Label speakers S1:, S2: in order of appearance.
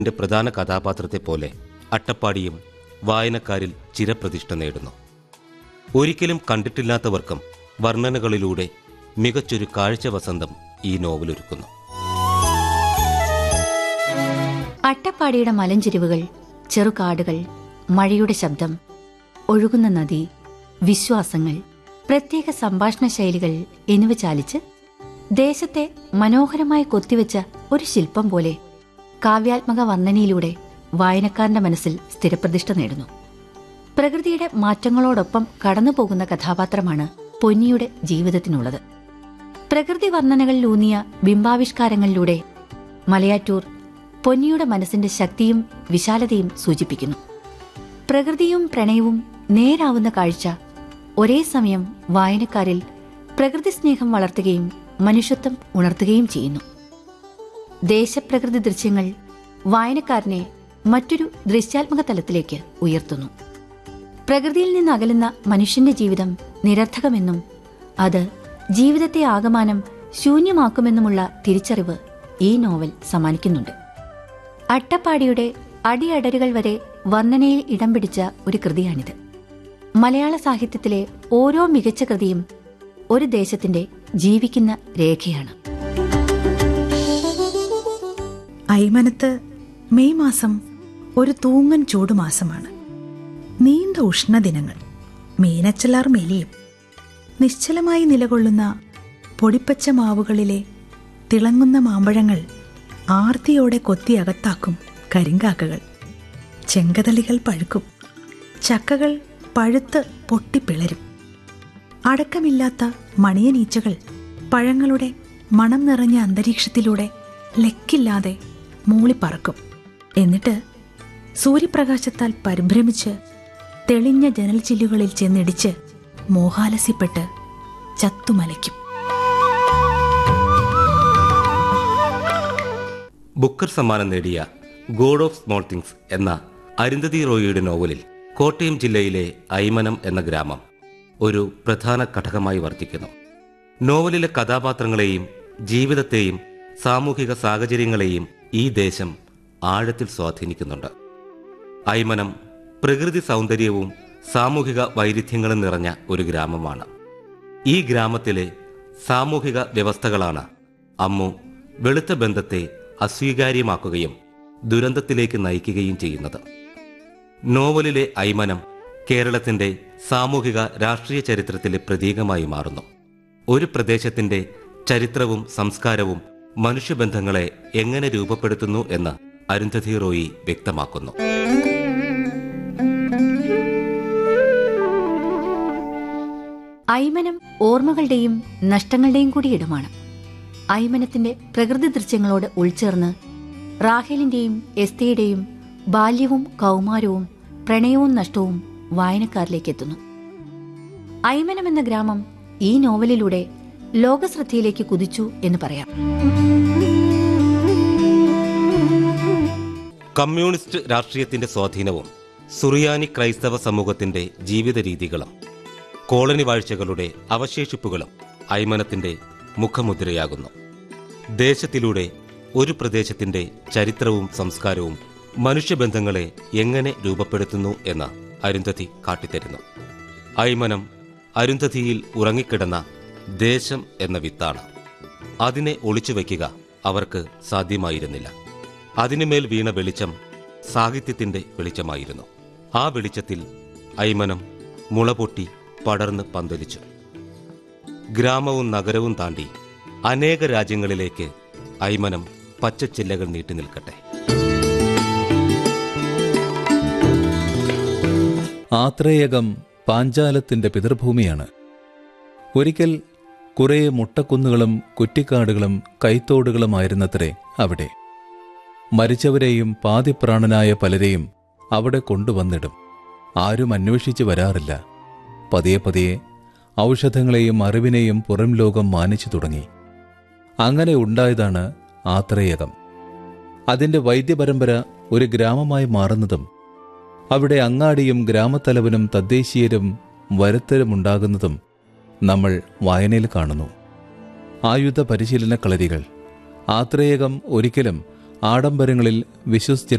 S1: ന്റെ പ്രധാന കഥാപാത്രത്തെ പോലെ അട്ടപ്പാടിയും വായനക്കാരിൽ ചിരപ്രതിഷ്ഠ നേടുന്നു ഒരിക്കലും കണ്ടിട്ടില്ലാത്തവർക്കും വർണ്ണനകളിലൂടെ മികച്ചൊരു കാഴ്ച വസന്തം ഈ നോവലൊരുക്കുന്നു
S2: അട്ടപ്പാടിയുടെ മലഞ്ചെരിവുകൾ ചെറുകാടുകൾ മഴയുടെ ശബ്ദം ഒഴുകുന്ന നദി വിശ്വാസങ്ങൾ പ്രത്യേക സംഭാഷണ ശൈലികൾ എന്നിവ ചാലിച്ച് ദേശത്തെ മനോഹരമായി കൊത്തിവെച്ച ഒരു ശില്പം പോലെ കാവ്യാത്മക വർണ്ണനയിലൂടെ വായനക്കാരന്റെ മനസ്സിൽ സ്ഥിരപ്രതിഷ്ഠ നേടുന്നു പ്രകൃതിയുടെ മാറ്റങ്ങളോടൊപ്പം കടന്നുപോകുന്ന കഥാപാത്രമാണ് പൊന്നിയുടെ ജീവിതത്തിനുള്ളത് പ്രകൃതി വർണ്ണനകളിലൂന്നിയ ബിംബാവിഷ്കാരങ്ങളിലൂടെ മലയാറ്റൂർ പൊന്നിയുടെ മനസ്സിന്റെ ശക്തിയും വിശാലതയും സൂചിപ്പിക്കുന്നു പ്രകൃതിയും പ്രണയവും നേരാവുന്ന കാഴ്ച ഒരേ സമയം വായനക്കാരിൽ പ്രകൃതി സ്നേഹം വളർത്തുകയും മനുഷ്യത്വം ഉണർത്തുകയും ചെയ്യുന്നു ദേശപ്രകൃതി ദൃശ്യങ്ങൾ വായനക്കാരനെ മറ്റൊരു ദൃശ്യാത്മക തലത്തിലേക്ക് ഉയർത്തുന്നു പ്രകൃതിയിൽ നിന്ന് അകലുന്ന മനുഷ്യന്റെ ജീവിതം നിരർത്ഥകമെന്നും അത് ജീവിതത്തെ ആകമാനം ശൂന്യമാക്കുമെന്നുമുള്ള തിരിച്ചറിവ് ഈ നോവൽ സമ്മാനിക്കുന്നുണ്ട് അട്ടപ്പാടിയുടെ അടിയടരുകൾ വരെ വർണ്ണനയിൽ ഇടം പിടിച്ച ഒരു കൃതിയാണിത് മലയാള സാഹിത്യത്തിലെ ഓരോ മികച്ച കൃതിയും ഒരു ദേശത്തിന്റെ ജീവിക്കുന്ന രേഖയാണ്
S3: ഐമനത്ത് മെയ് മാസം ഒരു തൂങ്ങൻ ചൂടുമാസമാണ് നീണ്ട ഉഷ്ണദിനങ്ങൾ മീനച്ചലാർ മെലിയും നിശ്ചലമായി നിലകൊള്ളുന്ന പൊടിപ്പച്ച മാവുകളിലെ തിളങ്ങുന്ന മാമ്പഴങ്ങൾ ആർത്തിയോടെ കൊത്തി അകത്താക്കും കരിങ്കാക്കകൾ ചെങ്കതളികൾ പഴുക്കും ചക്കകൾ പഴുത്ത് പൊട്ടിപ്പിളരും അടക്കമില്ലാത്ത മണിയനീച്ചകൾ പഴങ്ങളുടെ മണം നിറഞ്ഞ അന്തരീക്ഷത്തിലൂടെ ലക്കില്ലാതെ മൂളിപ്പറക്കും എന്നിട്ട് സൂര്യപ്രകാശത്താൽ പരിഭ്രമിച്ച് തെളിഞ്ഞ ജനൽ ചില്ലുകളിൽ ചെന്നിടിച്ച് മോഹാലസ്യപ്പെട്ട് ചത്തുമലയ്ക്കും
S1: ബുക്കർ സമ്മാനം നേടിയ ഗോഡ് ഓഫ് സ്മോൾ തിങ്സ് എന്ന അരുന്ധതി റോയിയുടെ നോവലിൽ കോട്ടയം ജില്ലയിലെ ഐമനം എന്ന ഗ്രാമം ഒരു പ്രധാന ഘടകമായി വർത്തിക്കുന്നു നോവലിലെ കഥാപാത്രങ്ങളെയും ജീവിതത്തെയും സാമൂഹിക സാഹചര്യങ്ങളെയും ഈ ദേശം ആഴത്തിൽ സ്വാധീനിക്കുന്നുണ്ട് ഐമനം പ്രകൃതി സൗന്ദര്യവും സാമൂഹിക വൈരുദ്ധ്യങ്ങളും നിറഞ്ഞ ഒരു ഗ്രാമമാണ് ഈ ഗ്രാമത്തിലെ സാമൂഹിക വ്യവസ്ഥകളാണ് അമ്മു വെളുത്ത ബന്ധത്തെ അസ്വീകാര്യമാക്കുകയും ദുരന്തത്തിലേക്ക് നയിക്കുകയും ചെയ്യുന്നത് നോവലിലെ ഐമനം കേരളത്തിന്റെ സാമൂഹിക രാഷ്ട്രീയ ചരിത്രത്തിലെ പ്രതീകമായി മാറുന്നു ഒരു പ്രദേശത്തിന്റെ ചരിത്രവും സംസ്കാരവും മനുഷ്യബന്ധങ്ങളെ എങ്ങനെ രൂപപ്പെടുത്തുന്നു എന്ന് അരുന്ധതി റോയി വ്യക്തമാക്കുന്നു
S2: ഐമനം ഓർമ്മകളുടെയും നഷ്ടങ്ങളുടെയും കൂടി ഇടമാണ് ഐമനത്തിന്റെ പ്രകൃതി ദൃശ്യങ്ങളോട് ഉൾച്ചേർന്ന് റാഹേലിന്റെയും എസ്തയുടെയും ബാല്യവും കൗമാരവും പ്രണയവും നഷ്ടവും വായനക്കാരിലേക്ക് എത്തുന്നു ഐമനം എന്ന ഗ്രാമം ഈ നോവലിലൂടെ ലോകശ്രദ്ധയിലേക്ക് കുതിച്ചു എന്ന് പറയാം
S1: കമ്മ്യൂണിസ്റ്റ് രാഷ്ട്രീയത്തിന്റെ സ്വാധീനവും സുറിയാനി ക്രൈസ്തവ സമൂഹത്തിന്റെ ജീവിത രീതികളും കോളനി വാഴ്ചകളുടെ അവശേഷിപ്പുകളും ഐമനത്തിന്റെ മുഖമുദ്രയാകുന്നു ദേശത്തിലൂടെ ഒരു പ്രദേശത്തിന്റെ ചരിത്രവും സംസ്കാരവും മനുഷ്യബന്ധങ്ങളെ എങ്ങനെ രൂപപ്പെടുത്തുന്നു എന്ന് അരുന്ധതി കാട്ടിത്തരുന്നു ഐമനം അരുന്ധതിയിൽ ഉറങ്ങിക്കിടന്ന ദേശം എന്ന വിത്താണ് അതിനെ ഒളിച്ചു വയ്ക്കുക അവർക്ക് സാധ്യമായിരുന്നില്ല അതിനുമേൽ വീണ വെളിച്ചം സാഹിത്യത്തിന്റെ വെളിച്ചമായിരുന്നു ആ വെളിച്ചത്തിൽ ഐമനം മുളപൊട്ടി പടർന്ന് പന്തലിച്ചു ഗ്രാമവും നഗരവും താണ്ടി അനേക രാജ്യങ്ങളിലേക്ക് ഐമനം പച്ചച്ചില്ലകൾ നീട്ടി നിൽക്കട്ടെ
S4: ആത്രേയകം പാഞ്ചാലത്തിന്റെ പിതൃഭൂമിയാണ് ഒരിക്കൽ കുറേ മുട്ടക്കുന്നുകളും കുറ്റിക്കാടുകളും കൈത്തോടുകളുമായിരുന്നത്രേ അവിടെ മരിച്ചവരെയും പാതിപ്രാണനായ പലരെയും അവിടെ കൊണ്ടുവന്നിടും ആരും അന്വേഷിച്ച് വരാറില്ല പതിയെ പതിയെ ഔഷധങ്ങളെയും അറിവിനെയും പുറം ലോകം മാനിച്ചു തുടങ്ങി അങ്ങനെ ഉണ്ടായതാണ് ആത്രേയകം അതിന്റെ വൈദ്യപരമ്പര ഒരു ഗ്രാമമായി മാറുന്നതും അവിടെ അങ്ങാടിയും ഗ്രാമത്തലവനും തദ്ദേശീയരും വരുത്തരുമുണ്ടാകുന്നതും നമ്മൾ വായനയിൽ കാണുന്നു ആയുധ പരിശീലന കളരികൾ ആത്രേയകം ഒരിക്കലും ആഡംബരങ്ങളിൽ വിശ്വസിച്ചിരുന്ന